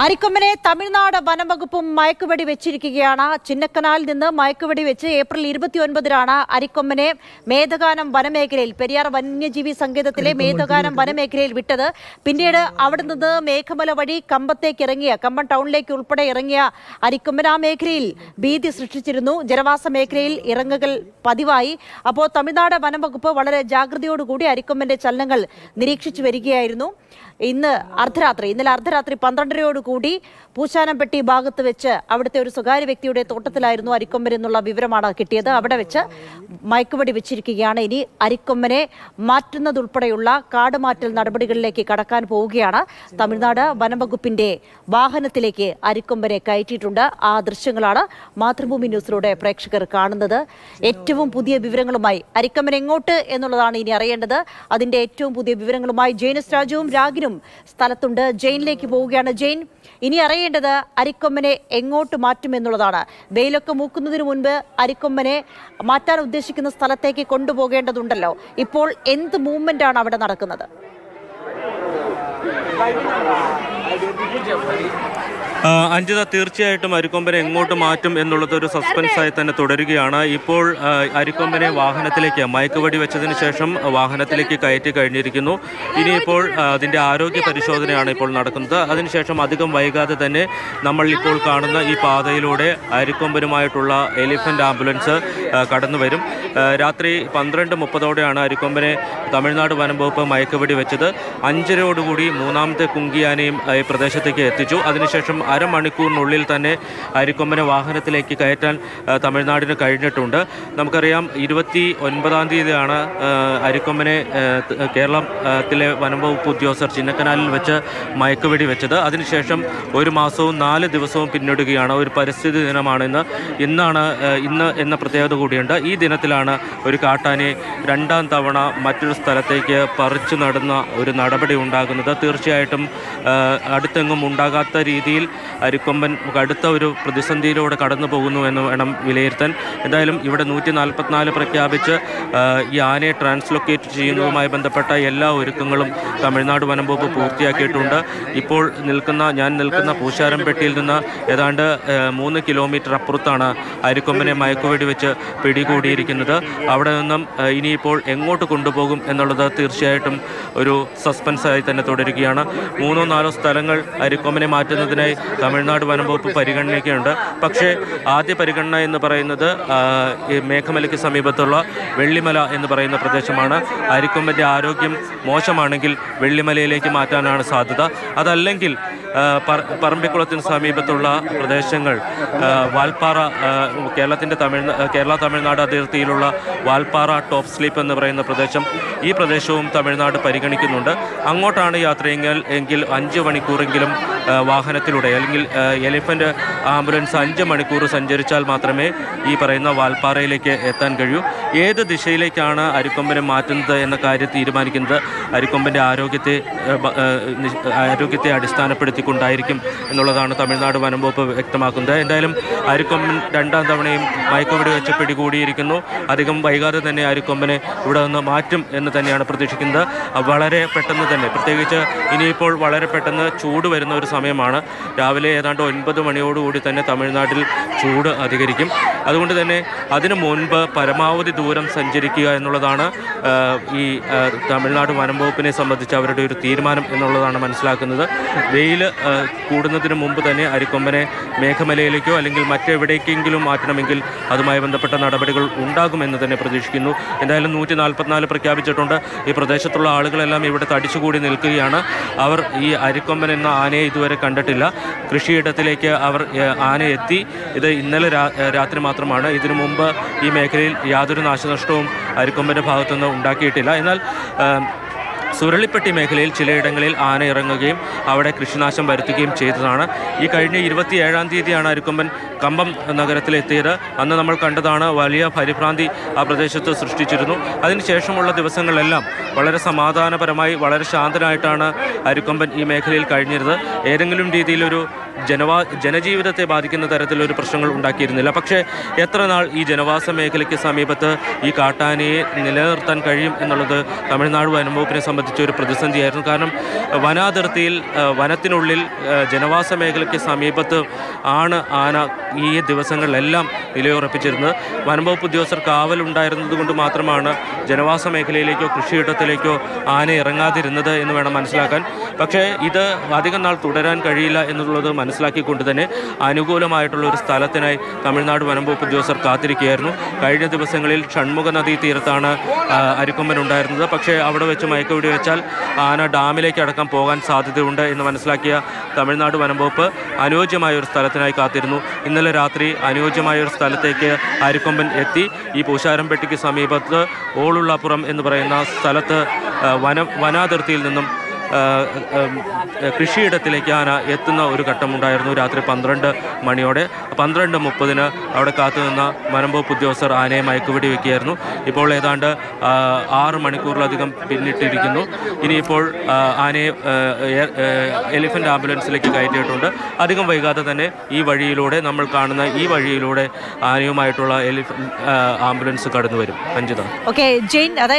അരിക്കൊമ്പനെ തമിഴ്നാട് വനംവകുപ്പും മയക്കുവെടി വെച്ചിരിക്കുകയാണ് ചിന്നക്കനാലിൽ നിന്ന് മയക്കുവെടി വെച്ച് ഏപ്രിൽ ഇരുപത്തിയൊൻപതിനാണ് അരിക്കൊമ്പനെ മേധഗാനം വനമേഖലയിൽ പെരിയാർ വന്യജീവി സങ്കേതത്തിലെ മേധഗാനം വനമേഖലയിൽ വിട്ടത് പിന്നീട് അവിടെ നിന്ന് മേഘമല വഴി കമ്പത്തേക്ക് ഇറങ്ങിയ കമ്പം ടൗണിലേക്ക് ഉൾപ്പെടെ ഇറങ്ങിയ അരിക്കൊമ്പൻ ആ മേഖലയിൽ ഭീതി സൃഷ്ടിച്ചിരുന്നു ജനവാസ മേഖലയിൽ ഇറങ്ങുകൾ പതിവായി അപ്പോൾ തമിഴ്നാട് വനംവകുപ്പ് വളരെ ജാഗ്രതയോടുകൂടി അരിക്കൊമ്പന്റെ ചലനങ്ങൾ നിരീക്ഷിച്ചു വരികയായിരുന്നു ഇന്ന് അർദ്ധരാത്രി ഇന്നലെ അർദ്ധരാത്രി പന്ത്രണ്ടരയോടുകൂടി പൂശാനംപെട്ടി ഭാഗത്ത് വെച്ച് അവിടുത്തെ ഒരു സ്വകാര്യ വ്യക്തിയുടെ തോട്ടത്തിലായിരുന്നു അരിക്കൊമ്പൻ എന്നുള്ള വിവരമാണ് കിട്ടിയത് അവിടെ വെച്ച് മയക്കുവെടി വെച്ചിരിക്കുകയാണ് ഇനി അരിക്കൊമ്പനെ മാറ്റുന്നതുൾപ്പെടെയുള്ള കാടുമാറ്റൽ നടപടികളിലേക്ക് കടക്കാൻ പോവുകയാണ് തമിഴ്നാട് വനംവകുപ്പിന്റെ വാഹനത്തിലേക്ക് അരിക്കൊമ്പനെ കയറ്റിയിട്ടുണ്ട് ആ ദൃശ്യങ്ങളാണ് മാതൃഭൂമി ന്യൂസിലൂടെ പ്രേക്ഷകർ കാണുന്നത് ഏറ്റവും പുതിയ വിവരങ്ങളുമായി അരിക്കൊമ്പൻ എങ്ങോട്ട് എന്നുള്ളതാണ് ഇനി അറിയേണ്ടത് അതിന്റെ ഏറ്റവും പുതിയ വിവരങ്ങളുമായി ജെയിനസ് രാജുവും രാഗിനും സ്ഥലത്തുണ്ട് ജെയിനിലേക്ക് പോവുകയാണ് ജെയിൻ ഇനി അറിയേണ്ടത് അരിക്കൊമ്പനെ എങ്ങോട്ട് മാറ്റും എന്നുള്ളതാണ് വെയിലൊക്കെ മൂക്കുന്നതിന് മുൻപ് അരിക്കൊമ്പനെ മാറ്റാൻ ഉദ്ദേശിക്കുന്ന സ്ഥലത്തേക്ക് കൊണ്ടുപോകേണ്ടതുണ്ടല്ലോ ഇപ്പോൾ എന്ത് മൂവ്മെന്റ് ആണ് അവിടെ നടക്കുന്നത് ആ, അഞ്ജിത തീർച്ചയായിട്ടും അരിക്കൊമ്പനെ എങ്ങോട്ട് മാറ്റും എന്നുള്ളത് ഒരു സസ്പെൻസ് ആയി തന്നെ തുടരുകയാണ് ഇപ്പോൾ ആ, അരിക്കൊമ്പനെ വാഹനത്തിലേക്ക് മയക്കുവടി വെച്ചതിന് ശേഷം വാഹനത്തിലേക്ക് കയറ്റി കഴിഞ്ഞിരിക്കുന്നു ഇനിയിപ്പോൾ ആ, അതിൻ്റെ ആരോഗ്യ പരിശോധനയാണ് ഇപ്പോൾ നടക്കുന്നത് അതിനുശേഷം അധികം വൈകാതെ തന്നെ നമ്മൾ ഇപ്പോൾ കാണുന്ന ഈ പാതയിലൂടെ അരിക്കൊമ്പനുമായിട്ടുള്ള എലിഫന്റ് ആംബുലൻസ് ആ, കടന്നു വരും ആ, രാത്രി പന്ത്രണ്ട് മുപ്പതോടെയാണ് അരിക്കൊമ്പനെ തമിഴ്നാട് വനം വകുപ്പ് മയക്കുവെടി വെച്ചത് അഞ്ചരയോടുകൂടി മൂന്നാമത്തെ കുങ്കിയാനയും ആ, ഈ പ്രദേശത്തേക്ക് എത്തിച്ചു അതിനുശേഷം അരമണിക്കൂറിനുള്ളിൽ തന്നെ അരിക്കൊമ്പനെ വാഹനത്തിലേക്ക് കയറ്റാൻ ആ, തമിഴ്നാടിന് കഴിഞ്ഞിട്ടുണ്ട് നമുക്കറിയാം ഇരുപത്തി ഒൻപതാം തീയതിയാണ് ആ, അരിക്കൊമ്പനെ ആ, ത- കേരളത്തിലെ വനം വകുപ്പ് ഉദ്യോഗസ്ഥർ ചിന്നക്കനാലിൽ വെച്ച് മയക്കുവെടി വെച്ചത് അതിനുശേഷം ഒരു മാസവും നാല് ദിവസവും പിന്നിടുകയാണ് ഒരു പരിസ്ഥിതി ദിനമാണ് ഇന്ന് ഇന്നാണ് ആ, ഇന്ന് എന്ന പ്രത്യേകത കൂടിയുണ്ട് ഈ ദിനത്തിലാണ് ഒരു കാട്ടാനെ രണ്ടാം തവണ മറ്റൊരു സ്ഥലത്തേക്ക് പറിച്ചു നടുന്ന ഒരു നടപടി ഉണ്ടാകുന്നത് തീർച്ചയായിട്ടും ആ, അടുത്തെങ്ങും ഉണ്ടാകാത്ത രീതിയിൽ അരിക്കൊമ്പൻ കടുത്ത ഒരു പ്രതിസന്ധിയിലൂടെ കടന്നു പോകുന്നു എന്ന് വേണം വിലയിരുത്താൻ എന്തായാലും ഇവിടെ നൂറ്റി നാൽപ്പത്തിനാല് പ്രഖ്യാപിച്ച് ആ, ഈ ആനയെ ട്രാൻസ്ലൊക്കേറ്റ് ചെയ്യുന്നതുമായി ബന്ധപ്പെട്ട എല്ലാ ഒരുക്കങ്ങളും തമിഴ്നാട് വനം വകുപ്പ് പൂർത്തിയാക്കിയിട്ടുണ്ട് ഇപ്പോൾ നിൽക്കുന്ന ഞാൻ നിൽക്കുന്ന പൂശാരംപെട്ടിയിൽ നിന്ന് ഏതാണ്ട് ആ, മൂന്ന് കിലോമീറ്റർ അപ്പുറത്താണ് അരിക്കൊമ്പനെ മയക്കുവെടി വെച്ച് പിടികൂടിയിരിക്കുന്നത് അവിടെ നിന്നും ആ, ഇനിയിപ്പോൾ എങ്ങോട്ട് കൊണ്ടുപോകും എന്നുള്ളത് തീർച്ചയായിട്ടും ഒരു സസ്പെൻസായി തന്നെ തുടരുകയാണ് മൂന്നോ നാലോ സ്ഥലങ്ങൾ അരിക്കൊമ്പനെ മാറ്റുന്നതിനായി തമിഴ്നാട് വനം വകുപ്പ് പരിഗണനയ്ക്കുണ്ട് പക്ഷേ ആദ്യ പരിഗണന എന്ന് പറയുന്നത് ആ, ഈ മേഘമലയ്ക്ക് സമീപത്തുള്ള വെള്ളിമല എന്ന് പറയുന്ന പ്രദേശമാണ് അരിക്കൊമ്പൻ്റെ ആരോഗ്യം മോശമാണെങ്കിൽ വെള്ളിമലയിലേക്ക് മാറ്റാനാണ് സാധ്യത അതല്ലെങ്കിൽ ആ, പറ- പറമ്പിക്കുളത്തിന് സമീപത്തുള്ള പ്രദേശങ്ങൾ ആ, വാൽപ്പാറ ആ, കേരളത്തിൻ്റെ തമിഴ് കേരള തമിഴ്നാട് അതിർത്തിയിലുള്ള വാൽപ്പാറ ടോപ്പ് സ്ലീപ്പ് എന്ന് പറയുന്ന പ്രദേശം ഈ പ്രദേശവും തമിഴ്നാട് പരിഗണിക്കുന്നുണ്ട് അങ്ങോട്ടാണ് യാത്രയെങ്കിൽ എങ്കിൽ അഞ്ച് മണിക്കൂറെങ്കിലും ആ, വാഹനത്തിലൂടെ അല്ലെങ്കിൽ ആ, എലിഫൻ്റ് ആംബുലൻസ് അഞ്ച് മണിക്കൂർ സഞ്ചരിച്ചാൽ മാത്രമേ ഈ പറയുന്ന വാൽപ്പാറയിലേക്ക് എത്താൻ കഴിയൂ ഏത് ദിശയിലേക്കാണ് അരിക്കൊമ്പനെ മാറ്റുന്നത് എന്ന കാര്യം തീരുമാനിക്കുന്നത് അരിക്കൊമ്പൻ്റെ ആരോഗ്യത്തെ ആ, ബ- ആ, നിശ്- ആരോഗ്യത്തെ അടിസ്ഥാനപ്പെടുത്തിക്കൊണ്ടായിരിക്കും എന്നുള്ളതാണ് തമിഴ്നാട് വനം വകുപ്പ് വ്യക്തമാക്കുന്നത് എന്തായാലും അരിക്കൊമ്പൻ രണ്ടാം തവണയും മയക്കുവെടി വെച്ച് പിടികൂടിയിരിക്കുന്നു അധികം വൈകാതെ തന്നെ അരിക്കൊമ്പനെ ഇവിടെ നിന്ന് മാറ്റും എന്ന് തന്നെയാണ് പ്രതീക്ഷിക്കുന്നത് അഹ് വളരെ പെട്ടെന്ന് തന്നെ പ്രത്യേകിച്ച് ഇനിയിപ്പോൾ വളരെ പെട്ടെന്ന് ചൂട് വരുന്ന ഒരു സമയമാണ് രാവിലെ ഏതാണ്ട് ഒൻപത് മണിയോടുകൂടി തന്നെ തമിഴ്നാട്ടിൽ ചൂട് അധികരിക്കും അതുകൊണ്ട് തന്നെ അതിനു മുൻപ് പരമാവധി ദൂരം സഞ്ചരിക്കുക എന്നുള്ളതാണ് ആഹ്, ഈ ആഹ്, തമിഴ്നാട് വനം വകുപ്പിനെ സംബന്ധിച്ച് അവരുടെ ഒരു തീരുമാനം എന്നുള്ളതാണ് മനസ്സിലാക്കുന്നത് വെയിൽ ആഹ്, കൂടുന്നതിന് മുമ്പ് തന്നെ അരിക്കൊമ്പനെ മേഘമലയിലേക്കോ അല്ലെങ്കിൽ മറ്റെവിടേക്കെങ്കിലും മാറ്റണമെങ്കിൽ അതുമായി ബന്ധപ്പെട്ട നടപടികൾ ഉണ്ടാകുമെന്ന് തന്നെ പ്രതീക്ഷിക്കുന്നു എന്തായാലും നൂറ്റി നാൽപ്പത്തിനാല് പ്രഖ്യാപിച്ചിട്ടുണ്ട് ഈ പ്രദേശത്തുള്ള ആളുകളെല്ലാം ഇവിടെ തടിച്ചുകൂടി നിൽക്കുകയാണ് അവർ ഈ അരിക്കൊമ്പൻ എന്ന ആനയെ ഇതുവരെ കണ്ടിട്ടില്ല കൃഷിയിടത്തിലേക്ക് അവർ ഏഹ്, ആന എത്തി ഇത് ഇന്നലെ രാ- ഏഹ്, രാത്രി മാത്രമാണ് ഇതിനു മുമ്പ് ഈ മേഖലയിൽ യാതൊരു നാശനഷ്ടവും അരിക്കൊമ്പൻ്റെ ഭാഗത്തുനിന്ന് ഉണ്ടാക്കിയിട്ടില്ല എന്നാൽ ഏഹ്, സുരളിപ്പെട്ടി മേഖലയിൽ ചിലയിടങ്ങളിൽ ആന ഇറങ്ങുകയും അവിടെ കൃഷിനാശം വരുത്തുകയും ചെയ്തതാണ് ഈ കഴിഞ്ഞ ഇരുപത്തിയേഴാം തീയതിയാണ് അരിക്കൊമ്പൻ കമ്പം നഗരത്തിലെത്തിയത് അന്ന് നമ്മൾ കണ്ടതാണ് വലിയ പരിഭ്രാന്തി ആ പ്രദേശത്ത് സൃഷ്ടിച്ചിരുന്നു അതിനുശേഷമുള്ള ദിവസങ്ങളിലെല്ലാം വളരെ സമാധാനപരമായി വളരെ ശാന്തനായിട്ടാണ് അരിക്കൊമ്പൻ ഈ മേഖലയിൽ കഴിഞ്ഞിരുന്നത് ഏതെങ്കിലും രീതിയിലൊരു ജനവാ ജനജീവിതത്തെ ബാധിക്കുന്ന തരത്തിലൊരു പ്രശ്നങ്ങൾ ഉണ്ടാക്കിയിരുന്നില്ല പക്ഷേ എത്ര നാൾ ഈ ജനവാസ മേഖലയ്ക്ക് സമീപത്ത് ഈ കാട്ടാനയെ നിലനിർത്താൻ കഴിയും എന്നുള്ളത് തമിഴ്നാട് വനംവകുപ്പിനെ സംബന്ധിച്ച ഒരു പ്രതിസന്ധിയായിരുന്നു കാരണം വനാതിർത്തിയിൽ ആ, വനത്തിനുള്ളിൽ ആ, ജനവാസ മേഖലയ്ക്ക് സമീപത്ത് ആണ് ആന ഈ ദിവസങ്ങളിലെല്ലാം നിലയുറപ്പിച്ചിരുന്നത് വനംവകുപ്പ് ഉദ്യോഗസ്ഥർ കാവലുണ്ടായിരുന്നത് കൊണ്ട് മാത്രമാണ് ജനവാസ മേഖലയിലേക്കോ കൃഷിയിടത്തിലേക്കോ ആന ഇറങ്ങാതിരുന്നത് എന്ന് വേണം മനസ്സിലാക്കാൻ പക്ഷേ ഇത് അധികം നാൾ തുടരാൻ കഴിയില്ല എന്നുള്ളത് മനസ്സിലാക്കിക്കൊണ്ട് തന്നെ അനുകൂലമായിട്ടുള്ള ഒരു സ്ഥലത്തിനായി തമിഴ്നാട് വനംവകുപ്പ് ഉദ്യോഗസ്ഥർ കാത്തിരിക്കുകയായിരുന്നു കഴിഞ്ഞ ദിവസങ്ങളിൽ ഷൺമുഖ നദീ തീരത്താണ് ആ, അരിക്കൊമ്പൻ ഉണ്ടായിരുന്നത് പക്ഷേ അവിടെ വെച്ച് മയക്കുവെടി വെച്ചാൽ ആന ഡാമിലേക്ക് അടക്കം പോകാൻ സാധ്യതയുണ്ട് എന്ന് മനസ്സിലാക്കിയ തമിഴ്നാട് വനംവകുപ്പ് അനുയോജ്യമായ ഒരു സ്ഥലത്തിനായി കാത്തിരുന്നു ഇന്നലെ രാത്രി അനുയോജ്യമായ ഒരു സ്ഥലത്തേക്ക് അരിക്കൊമ്പൻ എത്തി ഈ പൂശാരംപെട്ടിക്ക് സമീപത്ത് ഓളുള്ളപ്പുറം എന്ന് പറയുന്ന സ്ഥലത്ത് ആ, വന വനാതിർത്തിയിൽ നിന്നും ആ, ഉം, കൃഷിയിടത്തിലേക്ക് ആന എത്തുന്ന ഒരു ഘട്ടമുണ്ടായിരുന്നു രാത്രി പന്ത്രണ്ട് മണിയോടെ പന്ത്രണ്ട് മുപ്പതിന് അവിടെ കാത്തുനിന്ന വനംവകുപ്പ് ഉദ്യോഗസ്ഥർ ആനയെ മയക്കുവെടി വെക്കുകയായിരുന്നു ഇപ്പോൾ ഏതാണ്ട് ആ, ആറ് മണിക്കൂറിലധികം പിന്നിട്ടിരിക്കുന്നു ഇനിയിപ്പോൾ ആ, ആനയെ ആ, എയർ- ആ, എലിഫന്റ് ആംബുലൻസിലേക്ക് കയറ്റിയിട്ടുണ്ട് അധികം വൈകാതെ തന്നെ ഈ വഴിയിലൂടെ നമ്മൾ കാണുന്ന ഈ വഴിയിലൂടെ ആനയുമായിട്ടുള്ള എലിഫന്റ് ആ, ആംബുലൻസ് കടന്നു വരും അഞ്ചിത ഓക്കെ ജെയിൻ അതായത്